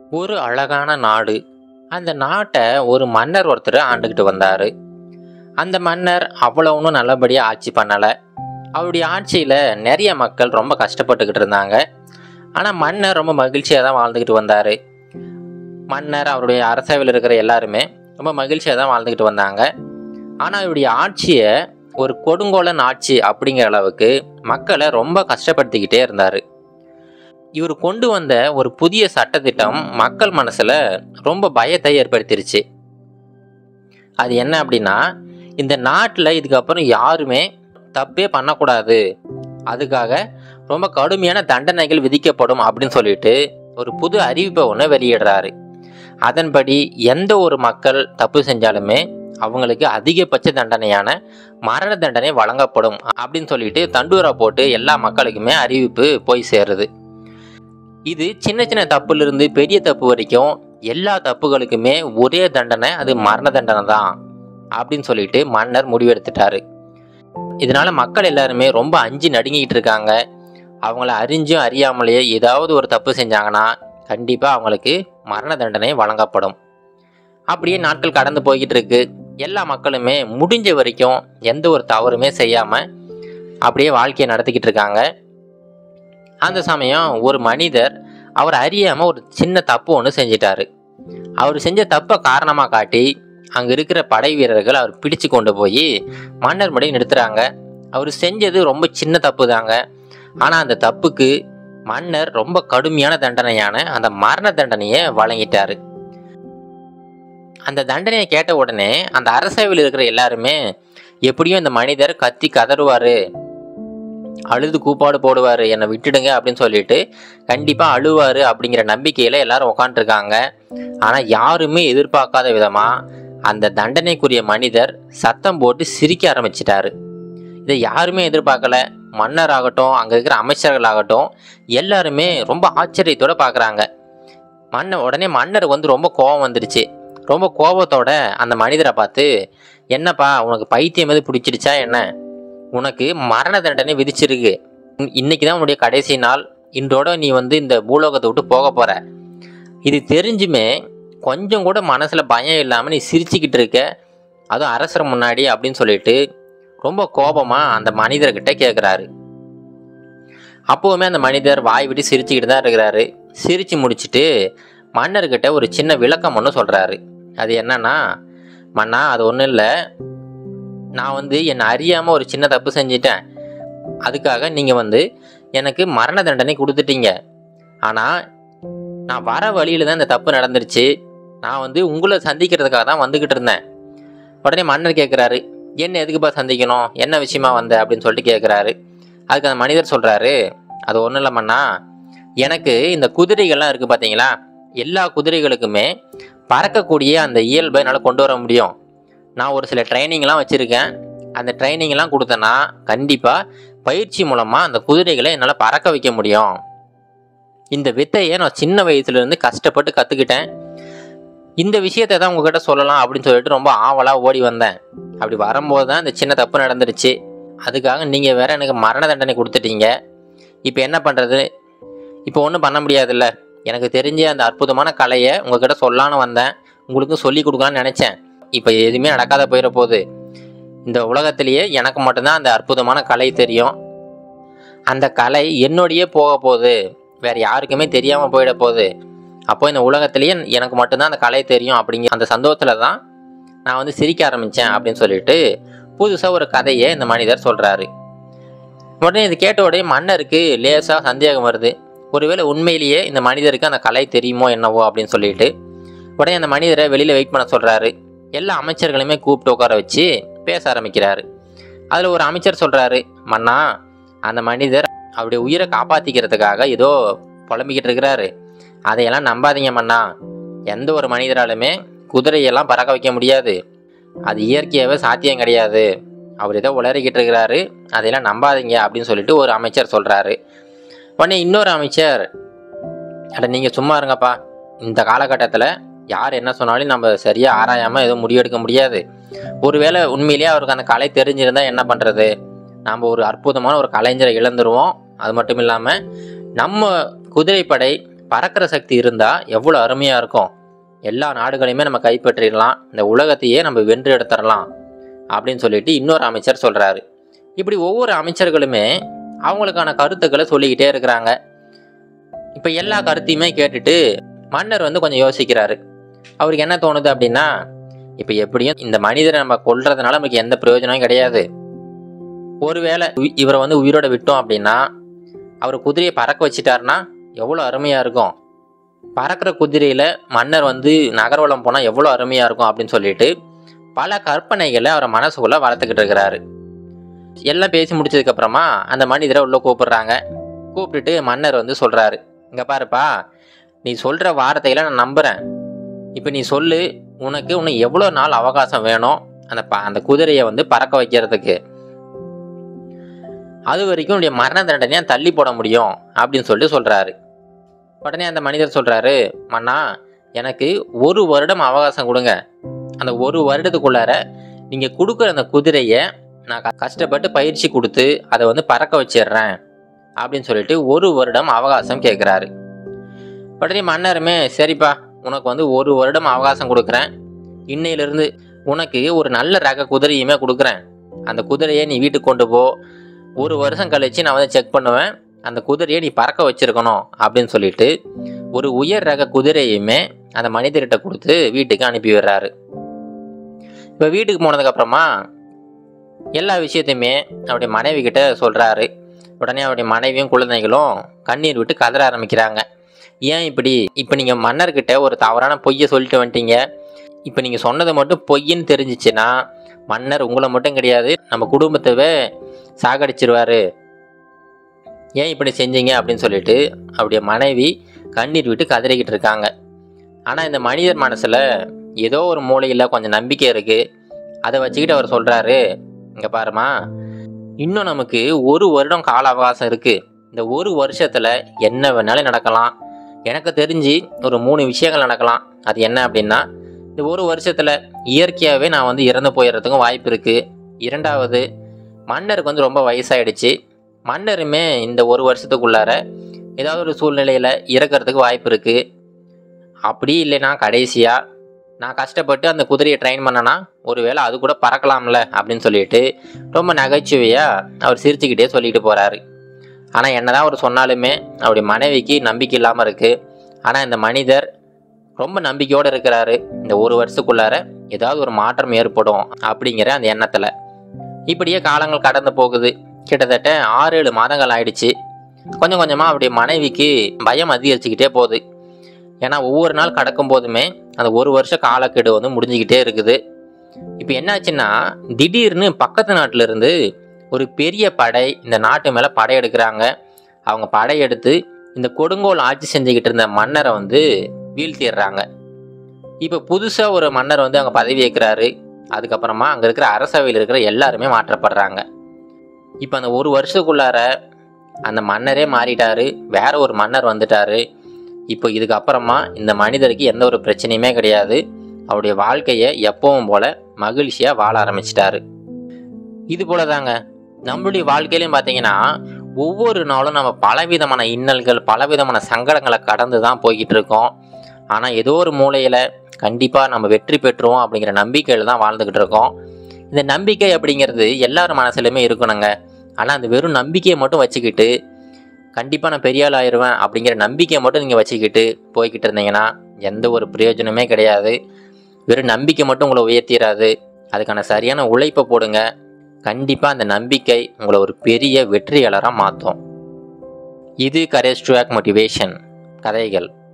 ஒரு அழகான நாடு அந்த நாட்டை ஒரு மன்னர் ஒருத்தர் ஆண்டுக்கிட்டு வந்தார் அந்த மன்னர் அவ்வளோ ஒன்றும் நல்லபடியாக ஆட்சி பண்ணலை அவருடைய ஆட்சியில் நிறைய மக்கள் ரொம்ப கஷ்டப்பட்டுக்கிட்டு இருந்தாங்க ஆனால் மன்னர் ரொம்ப மகிழ்ச்சியாக தான் வாழ்ந்துக்கிட்டு வந்தார் மன்னர் அவருடைய அரசவையில் இருக்கிற எல்லாருமே ரொம்ப மகிழ்ச்சியாக தான் வாழ்ந்துக்கிட்டு வந்தாங்க ஆனால் இவருடைய ஆட்சியை ஒரு கொடுங்கோலன் ஆட்சி அப்படிங்கிற அளவுக்கு மக்களை ரொம்ப கஷ்டப்படுத்திக்கிட்டே இருந்தார் இவர் கொண்டு வந்த ஒரு புதிய சட்டத்திட்டம் மக்கள் மனசில் ரொம்ப பயத்தை ஏற்படுத்திருச்சு அது என்ன அப்படின்னா இந்த நாட்டில் இதுக்கப்புறம் யாருமே தப்பே பண்ணக்கூடாது அதுக்காக ரொம்ப கடுமையான தண்டனைகள் விதிக்கப்படும் அப்படின்னு சொல்லிட்டு ஒரு புது அறிவிப்பை ஒன்று வெளியிடுறாரு அதன்படி எந்த ஒரு மக்கள் தப்பு செஞ்சாலுமே அவங்களுக்கு அதிகபட்ச தண்டனையான மரண தண்டனை வழங்கப்படும் அப்படின்னு சொல்லிட்டு தண்டூரா போட்டு எல்லா மக்களுக்குமே அறிவிப்பு போய் சேருது இது சின்ன சின்ன தப்புலேருந்து பெரிய தப்பு வரைக்கும் எல்லா தப்புகளுக்குமே ஒரே தண்டனை அது மரண தண்டனை தான் அப்படின்னு சொல்லிட்டு மன்னர் முடிவெடுத்துட்டாரு இதனால மக்கள் எல்லாருமே ரொம்ப அஞ்சு நடுங்கிக்கிட்டு இருக்காங்க அவங்கள அறிஞ்சும் அறியாமலேயே ஏதாவது ஒரு தப்பு செஞ்சாங்கன்னா கண்டிப்பாக அவங்களுக்கு மரண தண்டனை வழங்கப்படும் அப்படியே நாட்கள் கடந்து போய்கிட்டு இருக்கு எல்லா மக்களுமே முடிஞ்ச வரைக்கும் எந்த ஒரு தவறுமே செய்யாமல் அப்படியே வாழ்க்கையை நடத்திக்கிட்டு இருக்காங்க அந்த சமயம் ஒரு மனிதர் அவர் அறியாமல் ஒரு சின்ன தப்பு ஒன்று செஞ்சிட்டாரு அவர் செஞ்ச தப்பை காரணமாக காட்டி அங்கே இருக்கிற படை வீரர்கள் அவர் பிடிச்சு கொண்டு போய் மன்னர் முடி நிறுத்துறாங்க அவர் செஞ்சது ரொம்ப சின்ன தப்பு தாங்க ஆனால் அந்த தப்புக்கு மன்னர் ரொம்ப கடுமையான தண்டனையான அந்த மரண தண்டனையை வழங்கிட்டாரு அந்த தண்டனையை கேட்ட உடனே அந்த அரசவையில் இருக்கிற எல்லாருமே எப்படியும் இந்த மனிதர் கத்தி கதறுவார் அழுது கூப்பாடு போடுவார் என்னை விட்டுடுங்க அப்படின்னு சொல்லிட்டு கண்டிப்பாக அழுவார் அப்படிங்கிற நம்பிக்கையில் எல்லாரும் உக்காண்ட்ருக்காங்க ஆனால் யாருமே எதிர்பார்க்காத விதமாக அந்த தண்டனைக்குரிய மனிதர் சத்தம் போட்டு சிரிக்க ஆரம்பிச்சிட்டாரு இதை யாருமே எதிர்பார்க்கல மன்னர் ஆகட்டும் அங்கே இருக்கிற அமைச்சர்கள் ஆகட்டும் எல்லாருமே ரொம்ப ஆச்சரியத்தோட பார்க்குறாங்க மன்னர் உடனே மன்னர் வந்து ரொம்ப கோபம் வந்துருச்சு ரொம்ப கோபத்தோட அந்த மனிதரை பார்த்து என்னப்பா உனக்கு பைத்தியம் எது பிடிச்சிருச்சா என்ன உனக்கு மரண தண்டனை விதிச்சிருக்கு இன்னைக்கு தான் உன்னுடைய கடைசி நாள் இன்றோட நீ வந்து இந்த பூலோகத்தை விட்டு போக போற இது தெரிஞ்சுமே கொஞ்சம் கூட மனசில் பயம் இல்லாமல் நீ சிரிச்சுக்கிட்டு இருக்க அதுவும் அரசர் முன்னாடி அப்படின்னு சொல்லிட்டு ரொம்ப கோபமாக அந்த மனிதர்கிட்ட கேட்குறாரு அப்போவுமே அந்த மனிதர் வாய் விட்டு சிரிச்சுக்கிட்டு தான் இருக்கிறாரு சிரித்து முடிச்சுட்டு மன்னர்கிட்ட ஒரு சின்ன விளக்கம் ஒன்று சொல்கிறாரு அது என்னன்னா மன்னா அது ஒன்றும் இல்லை நான் வந்து என்னை அறியாமல் ஒரு சின்ன தப்பு செஞ்சிட்டேன் அதுக்காக நீங்கள் வந்து எனக்கு மரண தண்டனை கொடுத்துட்டீங்க ஆனால் நான் வர வழியில் தான் இந்த தப்பு நடந்துருச்சு நான் வந்து உங்களை சந்திக்கிறதுக்காக தான் வந்துக்கிட்டு இருந்தேன் உடனே மன்னர் கேட்குறாரு என்ன எதுக்குப்பா சந்திக்கணும் என்ன விஷயமா வந்த அப்படின்னு சொல்லிட்டு கேட்குறாரு அதுக்கு அந்த மனிதர் சொல்கிறாரு அது ஒன்றும் இல்லை மன்னா எனக்கு இந்த குதிரைகள்லாம் இருக்குது பார்த்தீங்களா எல்லா குதிரைகளுக்குமே பறக்கக்கூடிய அந்த இயல்பை என்னால் கொண்டு வர முடியும் நான் ஒரு சில ட்ரைனிங்லாம் வச்சுருக்கேன் அந்த ட்ரைனிங்லாம் கொடுத்தேன்னா கண்டிப்பாக பயிற்சி மூலமாக அந்த குதிரைகளை என்னால் பறக்க வைக்க முடியும் இந்த வித்தையை நான் சின்ன வயசுலேருந்து கஷ்டப்பட்டு கற்றுக்கிட்டேன் இந்த விஷயத்தை தான் உங்ககிட்ட சொல்லலாம் அப்படின்னு சொல்லிட்டு ரொம்ப ஆவலாக ஓடி வந்தேன் அப்படி வரும்போது தான் இந்த சின்ன தப்பு நடந்துருச்சு அதுக்காக நீங்கள் வேற எனக்கு மரண தண்டனை கொடுத்துட்டீங்க இப்போ என்ன பண்ணுறது இப்போ ஒன்றும் பண்ண முடியாதுல்ல எனக்கு தெரிஞ்ச அந்த அற்புதமான கலையை உங்ககிட்ட சொல்லலான்னு வந்தேன் உங்களுக்கும் சொல்லி கொடுக்கலான்னு நினச்சேன் இப்போ எதுவுமே நடக்காத போயிட போகுது இந்த உலகத்திலேயே எனக்கு மட்டும்தான் அந்த அற்புதமான கலை தெரியும் அந்த கலை என்னோடையே போக போகுது வேற யாருக்குமே தெரியாமல் போயிட போகுது அப்போ இந்த உலகத்திலேயே எனக்கு மட்டும்தான் அந்த கலை தெரியும் அப்படிங்கிற அந்த சந்தோஷத்தில் தான் நான் வந்து சிரிக்க ஆரம்பித்தேன் அப்படின்னு சொல்லிட்டு புதுசாக ஒரு கதையை இந்த மனிதர் சொல்கிறாரு உடனே இது கேட்ட உடனே மன்னருக்கு லேசாக சந்தேகம் வருது ஒருவேளை உண்மையிலேயே இந்த மனிதருக்கு அந்த கலை தெரியுமோ என்னவோ அப்படின்னு சொல்லிட்டு உடனே அந்த மனிதரை வெளியில் வெயிட் பண்ண சொல்கிறாரு எல்லா அமைச்சர்களையுமே கூப்பிட்டு உட்கார வச்சு பேச ஆரம்பிக்கிறாரு அதில் ஒரு அமைச்சர் சொல்கிறாரு மன்னா அந்த மனிதர் அவருடைய உயிரை காப்பாற்றிக்கிறதுக்காக ஏதோ புலம்பிக்கிட்டு இருக்கிறாரு அதையெல்லாம் நம்பாதீங்க மன்னா எந்த ஒரு மனிதராலுமே குதிரையெல்லாம் பறக்க வைக்க முடியாது அது இயற்கையாகவே சாத்தியம் கிடையாது அவர் ஏதோ உளறிக்கிட்டு இருக்கிறாரு அதையெல்லாம் நம்பாதீங்க அப்படின்னு சொல்லிட்டு ஒரு அமைச்சர் சொல்கிறாரு உடனே இன்னொரு அமைச்சர் அட நீங்கள் சும்மா இருங்கப்பா இந்த காலகட்டத்தில் யார் என்ன சொன்னாலும் நம்ம சரியாக ஆராயாமல் எதுவும் முடிவெடுக்க முடியாது ஒருவேளை உண்மையிலேயே அவருக்கு அந்த கலை தெரிஞ்சிருந்தா என்ன பண்ணுறது நாம் ஒரு அற்புதமான ஒரு கலைஞரை இழந்துருவோம் அது மட்டும் இல்லாமல் நம்ம குதிரைப்படை பறக்கிற சக்தி இருந்தால் எவ்வளோ அருமையாக இருக்கும் எல்லா நாடுகளையுமே நம்ம கைப்பற்றிடலாம் இந்த உலகத்தையே நம்ம வென்று எடுத்துடலாம் அப்படின்னு சொல்லிட்டு இன்னொரு அமைச்சர் சொல்கிறாரு இப்படி ஒவ்வொரு அமைச்சர்களுமே அவங்களுக்கான கருத்துக்களை சொல்லிக்கிட்டே இருக்கிறாங்க இப்போ எல்லா கருத்தையுமே கேட்டுட்டு மன்னர் வந்து கொஞ்சம் யோசிக்கிறாரு அவருக்கு என்ன தோணுது அப்படின்னா இப்போ எப்படியும் இந்த மனிதரை நம்ம கொல்றதுனால நமக்கு எந்த பிரயோஜனமும் கிடையாது ஒருவேளை உய்- இவரை வந்து உயிரோட விட்டோம் அப்படின்னா அவர் குதிரையை பறக்க வச்சிட்டாருன்னா எவ்வளோ அருமையாக இருக்கும் பறக்கிற குதிரையில் மன்னர் வந்து நகர்வலம் போனால் எவ்வளோ அருமையாக இருக்கும் அப்படின்னு சொல்லிட்டு பல கற்பனைகளை அவரை மனசுக்குள்ளே வளர்த்துக்கிட்டு இருக்கிறாரு எல்லாம் பேசி முடிச்சதுக்கப்புறமா அந்த மனிதரை உள்ளே கூப்பிடுறாங்க கூப்பிட்டுட்டு மன்னர் வந்து சொல்கிறாரு இங்கே பாருப்பா நீ சொல்கிற வார்த்தைகளை நான் நம்புகிறேன் இப்போ நீ சொல்லு உனக்கு இன்னும் எவ்வளோ நாள் அவகாசம் வேணும் அந்த ப அந்த குதிரையை வந்து பறக்க வைக்கிறதுக்கு அது வரைக்கும் உன்னுடைய மரண தண்டனையை தள்ளி போட முடியும் அப்படின்னு சொல்லிட்டு சொல்கிறாரு உடனே அந்த மனிதர் சொல்கிறாரு மன்னா எனக்கு ஒரு வருடம் அவகாசம் கொடுங்க அந்த ஒரு வருடத்துக்குள்ளார நீங்கள் கொடுக்குற அந்த குதிரையை நான் க- கஷ்டப்பட்டு பயிற்சி கொடுத்து அதை வந்து பறக்க வச்சிடுறேன் அப்படின்னு சொல்லிட்டு ஒரு வருடம் அவகாசம் கேட்குறாரு உடனே மன்னருமே சரிப்பா உனக்கு வந்து ஒரு வருடம் அவகாசம் கொடுக்குறேன் இன்னையிலிருந்து உனக்கு ஒரு நல்ல ரக குதிரையுமே கொடுக்குறேன் அந்த குதிரையை நீ வீட்டுக்கு கொண்டு போ ஒரு வருஷம் கழிச்சு நான் வந்து செக் பண்ணுவேன் அந்த குதிரையை நீ பறக்க வச்சிருக்கணும் அப்படின்னு சொல்லிட்டு ஒரு உயர் ரக குதிரையுமே அந்த மனிதர்கிட்ட கொடுத்து வீட்டுக்கு அனுப்பி விடுறாரு இப்போ வீட்டுக்கு போனதுக்கப்புறமா எல்லா விஷயத்தையுமே அவருடைய மனைவி கிட்ட சொல்கிறாரு உடனே அவருடைய மனைவியும் குழந்தைகளும் கண்ணீர் விட்டு கதற ஆரம்பிக்கிறாங்க ஏன் இப்படி இப்போ நீங்கள் மன்னர்கிட்ட ஒரு தவறான பொய்யை சொல்லிட்டு வந்துட்டீங்க இப்போ நீங்கள் சொன்னது மட்டும் பொய்ன்னு தெரிஞ்சிச்சுன்னா மன்னர் உங்களை மட்டும் கிடையாது நம்ம குடும்பத்தவே சாகடிச்சிருவாரு ஏன் இப்படி செஞ்சீங்க அப்படின்னு சொல்லிட்டு அவருடைய மனைவி கண்ணீர் விட்டு கதறிக்கிட்டு இருக்காங்க ஆனால் இந்த மனிதர் மனசில் ஏதோ ஒரு மூலையில் கொஞ்சம் நம்பிக்கை இருக்குது அதை வச்சுக்கிட்டு அவர் சொல்கிறாரு இங்கே பாருமா இன்னும் நமக்கு ஒரு வருடம் கால அவகாசம் இருக்குது இந்த ஒரு வருஷத்தில் என்ன வேணாலும் நடக்கலாம் எனக்கு தெரிஞ்சு ஒரு மூணு விஷயங்கள் நடக்கலாம் அது என்ன அப்படின்னா இந்த ஒரு வருஷத்தில் இயற்கையாகவே நான் வந்து இறந்து போயிடுறதுக்கும் வாய்ப்பு இருக்குது இரண்டாவது மன்னருக்கு வந்து ரொம்ப வயசாயிடுச்சு மன்னருமே இந்த ஒரு வருஷத்துக்குள்ளார ஏதாவது ஒரு சூழ்நிலையில் இறக்கிறதுக்கு வாய்ப்பு இருக்குது அப்படி இல்லைன்னா கடைசியாக நான் கஷ்டப்பட்டு அந்த குதிரையை ட்ரெயின் பண்ணனா ஒருவேளை அது கூட பறக்கலாம்ல அப்படின்னு சொல்லிட்டு ரொம்ப நகைச்சுவையாக அவர் சிரிச்சுக்கிட்டே சொல்லிட்டு போகிறாரு ஆனால் என்னதான் அவர் சொன்னாலுமே அவருடைய மனைவிக்கு நம்பிக்கை இல்லாமல் இருக்குது ஆனால் இந்த மனிதர் ரொம்ப நம்பிக்கையோடு இருக்கிறாரு இந்த ஒரு வருஷத்துக்குள்ளார ஏதாவது ஒரு மாற்றம் ஏற்படும் அப்படிங்கிற அந்த எண்ணத்தில் இப்படியே காலங்கள் கடந்து போகுது கிட்டத்தட்ட ஆறு ஏழு மாதங்கள் ஆயிடுச்சு கொஞ்சம் கொஞ்சமாக அவருடைய மனைவிக்கு பயம் அதிகரிச்சுக்கிட்டே போகுது ஏன்னா ஒவ்வொரு நாள் கடக்கும் போதுமே அந்த ஒரு வருஷ காலக்கெடு வந்து முடிஞ்சுக்கிட்டே இருக்குது இப்போ என்னாச்சுன்னா திடீர்னு பக்கத்து நாட்டுல இருந்து ஒரு பெரிய படை இந்த நாட்டு மேலே படையெடுக்கிறாங்க அவங்க படையெடுத்து இந்த கொடுங்கோல் ஆட்சி செஞ்சுக்கிட்டு இருந்த மன்னரை வந்து வீழ்த்திடுறாங்க இப்போ புதுசாக ஒரு மன்னர் வந்து அங்கே பதவி ஏற்கிறாரு அதுக்கப்புறமா அங்கே இருக்கிற அரசவையில் இருக்கிற எல்லாருமே மாற்றப்படுறாங்க இப்போ அந்த ஒரு வருஷத்துக்குள்ளார அந்த மன்னரே மாறிட்டாரு வேற ஒரு மன்னர் வந்துட்டாரு இப்போ இதுக்கப்புறமா இந்த மனிதருக்கு எந்த ஒரு பிரச்சனையுமே கிடையாது அவருடைய வாழ்க்கையை எப்பவும் போல மகிழ்ச்சியாக வாழ ஆரம்பிச்சிட்டாரு இது போல தாங்க நம்மளுடைய வாழ்க்கையிலையும் பார்த்தீங்கன்னா ஒவ்வொரு நாளும் நம்ம பலவிதமான இன்னல்கள் பலவிதமான சங்கடங்களை கடந்து தான் போய்கிட்டு இருக்கோம் ஆனால் ஏதோ ஒரு மூலையில் கண்டிப்பாக நம்ம வெற்றி பெற்றுவோம் அப்படிங்கிற நம்பிக்கையில் தான் வாழ்ந்துக்கிட்டு இருக்கோம் இந்த நம்பிக்கை அப்படிங்கிறது எல்லார் மனசுலையுமே இருக்கணுங்க ஆனால் அந்த வெறும் நம்பிக்கையை மட்டும் வச்சுக்கிட்டு கண்டிப்பாக நான் பெரிய ஆள் ஆயிடுவேன் அப்படிங்கிற நம்பிக்கையை மட்டும் நீங்கள் வச்சுக்கிட்டு போய்கிட்டு இருந்தீங்கன்னா எந்த ஒரு பிரயோஜனமே கிடையாது வெறும் நம்பிக்கை மட்டும் உங்களை உயர்த்திடாது அதுக்கான சரியான உழைப்பை போடுங்க கண்டிப்பாக அந்த நம்பிக்கை உங்களை ஒரு பெரிய வெற்றியாளராக மாற்றும் இது கரேஜ் டு மோட்டிவேஷன் கதைகள்